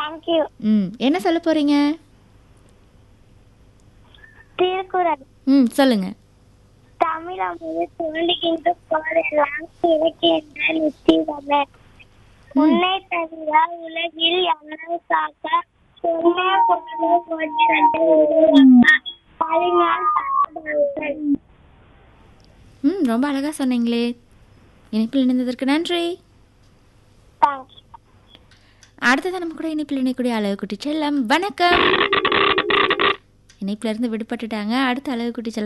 thank you ம் என்ன சொல்ல போறீங்க திருக்குறள் ம் சொல்லுங்க தமிழமது தோன்றுகின்ற போதெல்லாம் கிடைக்கின்ற நிச்சயமே உன்னை தவிர உலகில் யாரும் காக்க சொன்ன பொருளை கொண்டு பழினால் தாக்குதல்கள் ம் ரொம்ப அழகா சொன்னீங்களே இணைப்பில் இணைந்ததற்கு நன்றி தேங்க்யூ அடுத்தது நம்ம கூட இணைப்பில் இணைக்கூடிய அழகு குட்டி செல்லம் வணக்கம் இணைப்புல இருந்து விடுபட்டுட்டாங்க அடுத்த அழகு குட்டி செல்லம்